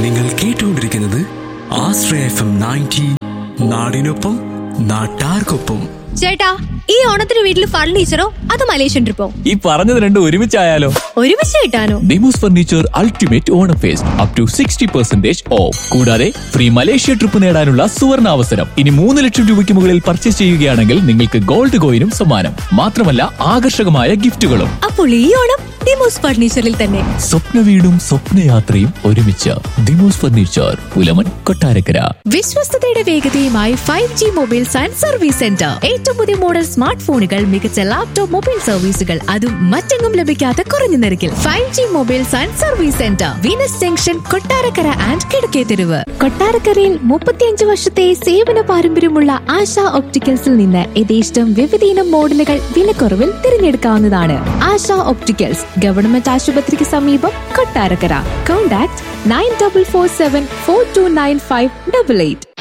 നിങ്ങൾ കേട്ടുകൊണ്ടിരിക്കുന്നത് ആശ്രയ F M ninety നാടിനൊപ്പം നാട്ടാർക്കൊപ്പം ചേട്ടാ ഈ ഓണത്തിന് വീട്ടിൽ ഫർണിച്ചറോ അത് മലേഷ്യൻ ട്രിപ്പോ ഈ പറഞ്ഞത് രണ്ടും ഒരുമിച്ചായാലോ ഒരുമിച്ച് കിട്ടാനോ Demos furniture ultimate Onam fest up to sixty percentage off കൂടാതെ ഫ്രീ മലേഷ്യ ട്രിപ്പ് നേടാനുള്ള സുവർണ അവസരം ഇനി മൂന്ന് ലക്ഷം രൂപയ്ക്ക് മുകളിൽ പർച്ചേസ് ചെയ്യുകയാണെങ്കിൽ നിങ്ങൾക്ക് ഗോൾഡ് കോയിനും സമ്മാനം മാത്രമല്ല ആകർഷകമായ ഗിഫ്റ്റുകളും അപ്പോൾ ഈ ഓണം ഡിമോസ് ഫർണിച്ചറിൽ തന്നെ സ്വപ്ന വീടും സ്വപ്നയാത്രയും ഒരുമിച്ച് ദിമോസ് ഫർണിച്ചർ പുലമൻ കൊട്ടാരക്കര വിശ്വസ്തയുടെ വേഗതയുമായി five G mobiles and service centre ഏറ്റവും പുതിയ മോഡൽ സ്മാർട്ട് ഫോണുകൾ മികച്ച ലാപ്ടോപ്പ് മൊബൈൽ സർവീസുകൾ അതും മറ്റെങ്ങും ലഭിക്കാത്ത കുറഞ്ഞ നിരക്കിൽ five G mobiles and service centre Venus junction Kottarakkara and Kizhakketheruvu കൊട്ടാരക്കരയിൽ മുപ്പത്തിയഞ്ച് വർഷത്തെ സേവന പാരമ്പര്യമുള്ള ആശ ഒപ്റ്റിക്കൽസിൽ നിന്ന് യഥേഷ്ടം വിവിധയിനം മോഡലുകൾ വിലക്കുറവിൽ തിരഞ്ഞെടുക്കാവുന്നതാണ് ആശ ഒപ്റ്റിക്കൽസ് ഗവൺമെന്റ് ആശുപത്രിക്ക് സമീപം Kottarakkara contact nine double four seven four two nine five double eight